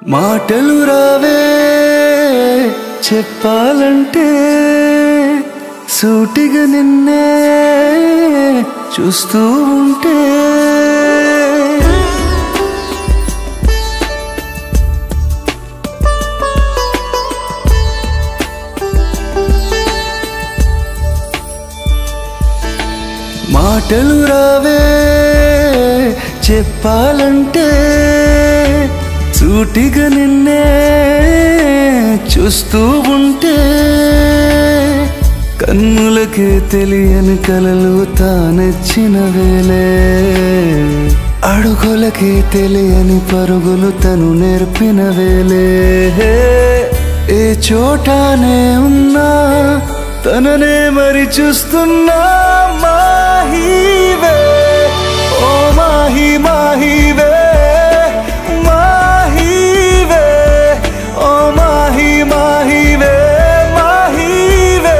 మాటలు రావే చెప్పాలంటే సూటిగా నిన్నే చూస్తూ ఉంటే మాటలు రావే చెప్పాలంటే సూటిగా నిన్నే చూస్తూ ఉంటే కన్నులకే తెలియని కలలు తానెచ్చిన వేలే అడుగులకే తెలియని పరుగులు తను నేర్పిన వేలే ఏ చోటానే ఉన్నా తననే మరి చూస్తున్నా మాహీవే ఓ మాహి మాహీవే మాహీవే ఓ మాహి మాహీవే మాహీవే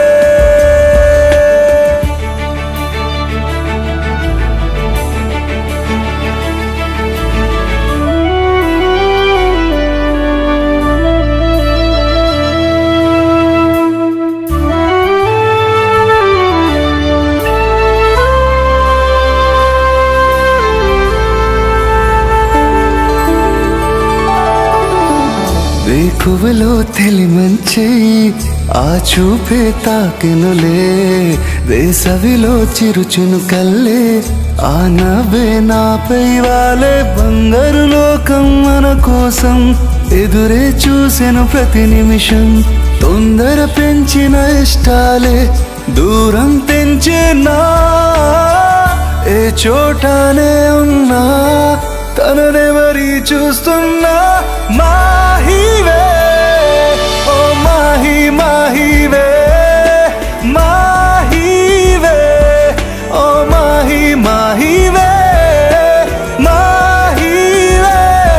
వేకువలో తెలిమంచి ఆ చూపే తాకెనులే వేసవిలో చిరుచును కల్లే ఆ నవ్వే నాపై వాలే బంగారు లోకం మన కోసం ఎదురే చూసెను ప్రతి నిమిషం తొందర పెంచిన ఇష్టాలే దూరం తెంచినా ఏ చోటనే ఉన్నా తననే మరి చూస్తున్నా మాహివే ఓ మాహి మాహివే మాహివే ఓ మాహి మాహివే మాహివే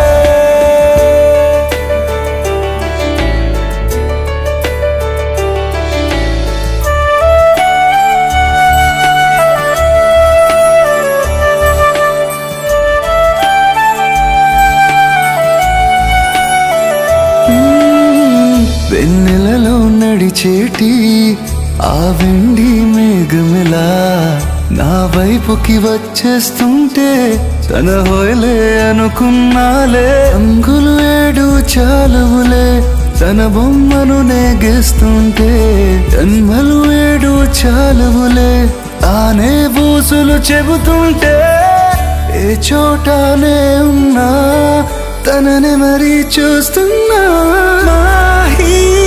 వెన్నెలలో నడిచేటి ఆ వెండి మేఘమిలా నా వైపుకి వచ్చేస్తుంటే తన హోయలే అనుకున్నాలే అంగులు ఏడు చాలువులే తన బొమ్మను నేగిస్తుంటే జన్మలు ఏడు చాలువులే తానే బూసులు చెబుతుంటే ఏ చోటనే ఉన్నా తనని మరీ చూస్తున్నా మాహీ